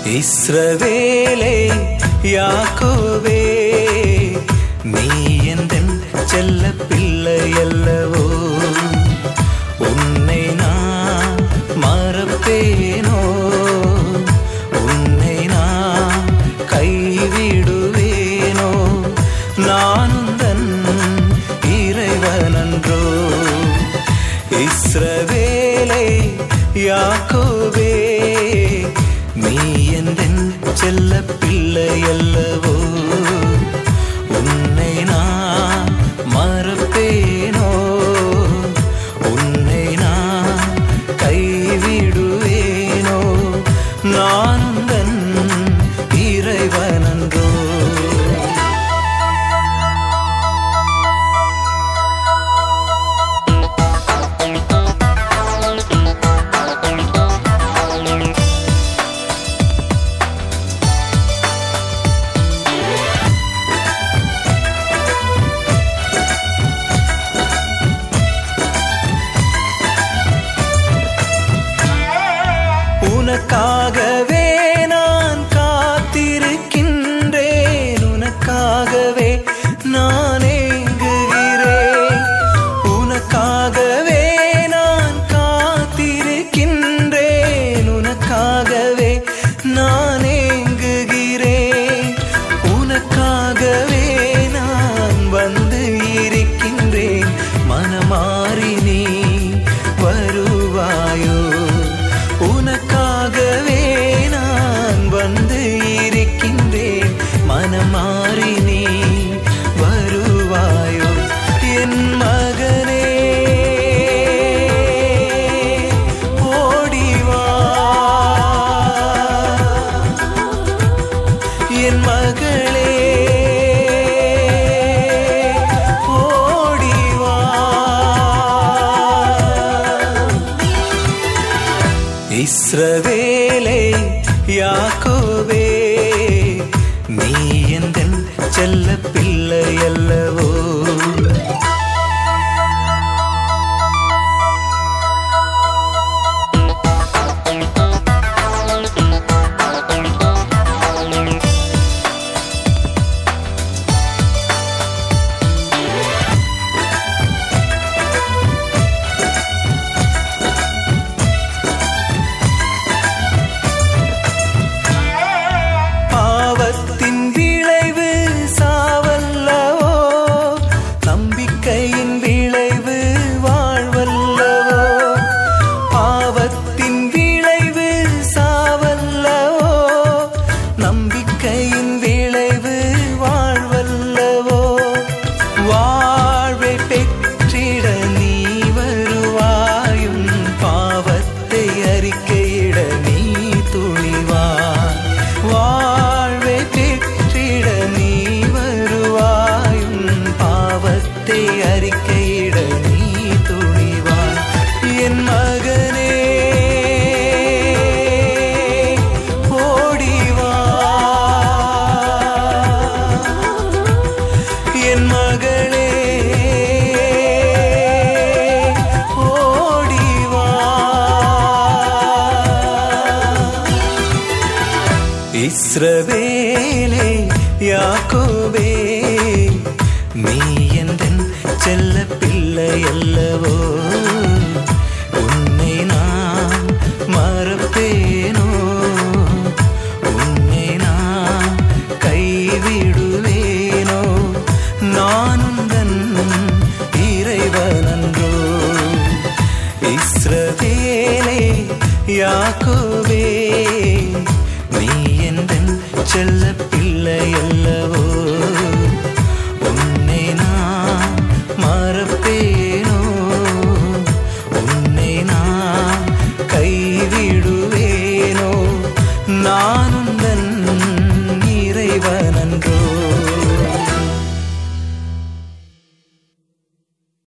இஸ்ரவேலே யாக்கோவே நீ எந்தன் செல்ல பிள்ளை அல்லவோ உன்னை நான் மறப்பேனோ உன்னை நான் கைவிடுவேனோ நானுந்தன் இறைவனன்றோ இஸ்ரவேலே யாக்கோவே நீ எந்தன் செல்ல பிள்ளை அல்லவோ உன்னை நான் மறப்பேனோ உன்னை நான் கைவிடுவேனோ நானுந்தன் இறைவனன்றோ உனக்காகவே நான் காத்திருக்கின்றேன் உனக்காகவே நான் ஏங்குகிறேன் உனக்காகவே நான் காத்திருக்கின்றேன் உனக்காகவே நான் ஏங்குகிறேன் உனக்காகவே நான் வந்து இருக்கின்றேன் மனமாறி நீ வருவாயோ உனக்காகவே நான் வந்து இருக்கின்றேன் மனமாறி நீ வருவாயோ என் மகனே ஓடிவா என் மகளே ஓடிவா இஸ்ரவேலே யாக்கோவே நீ எந்தன் செல்ல பிள்ளை அல்லவோ பாவத்தின் விளைவு சாவல்லவோ நம்பிக்கையின் விளைவு வாழ்வல்லவோ பாவத்தின் விளைவு சாவல்லவோ நம்பிக்கையின் விளைவு வாழ்வல்லவோ வாழ்வை பெற்றிட நீ வருவாயும் பாவத்தை அறிக்கையிட நீ துணிவாய் வாழ்வை பெற்றிட நீ வருவாயும் பாவத்தை அறிக்கையிட நீ துணிவாய் என் மகனே ஓடிவா என் மகளே ஓடிவா இஸ்ரவேலே யாக்கோவே நீ எந்தன் செல்ல பிள்ளை அல்லவோ உன்னை நான் மறப்பேனோ உன்னை நான் கைவிடுவேனோ நானுந்தன் இறைவனன்றோ இஸ்ரவேலே யாக்கோவே நீ எந்தன் செல்ல பிள்ளை அல்லவோ உன்னை நான் மறப்பேனோ உன்னை நான் கைவிடுவேனோ நானுந்தன்